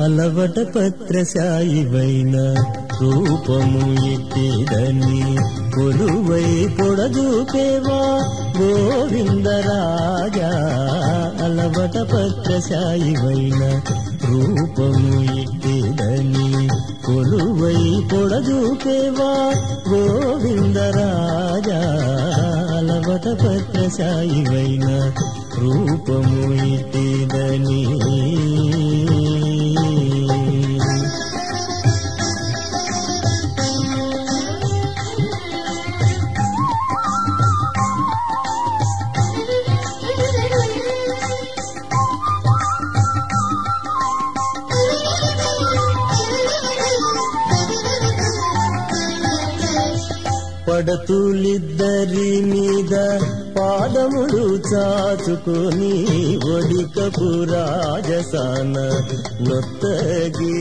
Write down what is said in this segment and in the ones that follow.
అలవట పత్రశాయివైన రూపము ఎట్టిదని కొలువై పొడదూపేవా గోవిందరాజా అలవట పత్రశాయివైన రూపము ఎట్టిదని కొలువై పొడదూపేవా గోవిందరాజా అలవట పత్రశాయివైన రూపము ఇటిదని పడతులిద్దరి మీద పాదములు చాచుకొని ఒడికపు రాజసాన నొత్తగి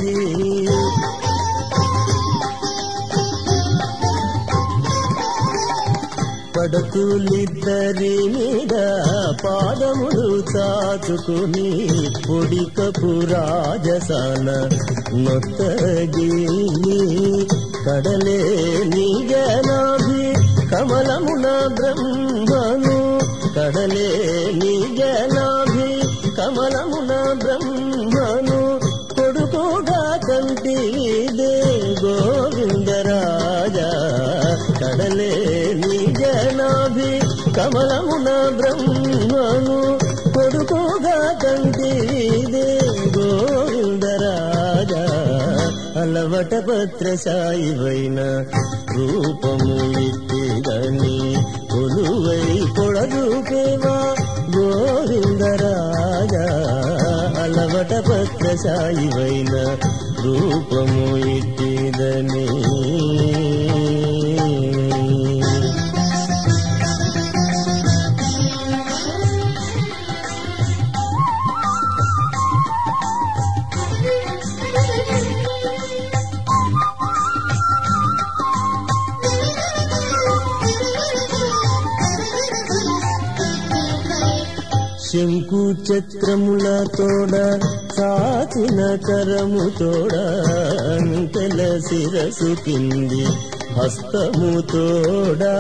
పడతులిద్దరి మీద పాదములు చాచుకుని పొడికపు రాజసాన నొత్తగి కడలే నిజనాభి కమలమున బ్రహ్మను కడలే నిజనాభి కమలమున బ్రహ్మను కొడుకుగా కంటిదే గోవిందరాజా కడలే నిజనాభి కమలమున బ్రహ్మను కొడుకుగా కంటిదే గోవిందరాజా అలవట పత్రశాయివైన రూపము ఇట్టిదని కొలువై పొడదుకేవా గోవిందరాజా అలవట పత్రశాయివైన రూపము ఇట్టిదని శంకు చక్రముల తోడ సాచిన కరము తోడ అంకెల శిరసు కింది హస్తము తోడా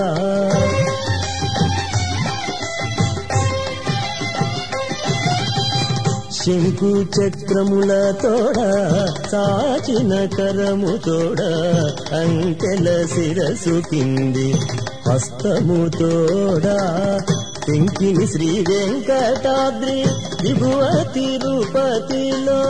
శంకు చక్రముల తోడ సాచిన కరము తోడ అంకెల శిరసు కింది హస్తము తోడా పెంకిని శ్రీ వెంకటాద్రి దిగువ తిరుపతిలో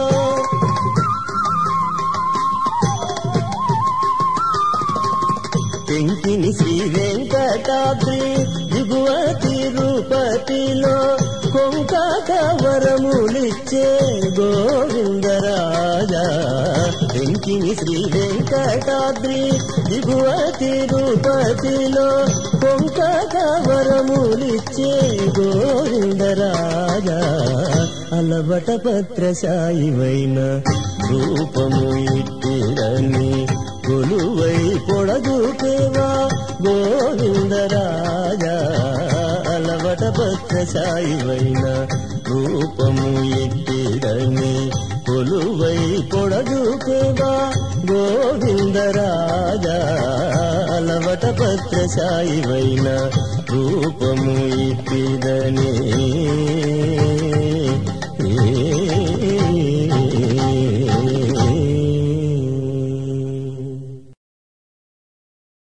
పెంకిని శ్రీ వెంకటాద్రి దిగువ తిరుపతిలో కొంకాక వరములిచ్చే గోవిందరాజా వెంకిని శ్రీ వెంకటాద్రి దిగువ తిరుపతిలో కొంకాక వరములిచ్చే గోవిందరాజా అలవట పత్రశాయివైన రూపము ఇట్టిరని కొలువై పొడదుకేవా గోవిందరాజా అలవట పత్రశాయివైన రూపము ఎట్టిరని కొలువై పొడదుకేవా గోవిందరాజా అలవట పత్రశాయివైన రూపము ఇట్టిదని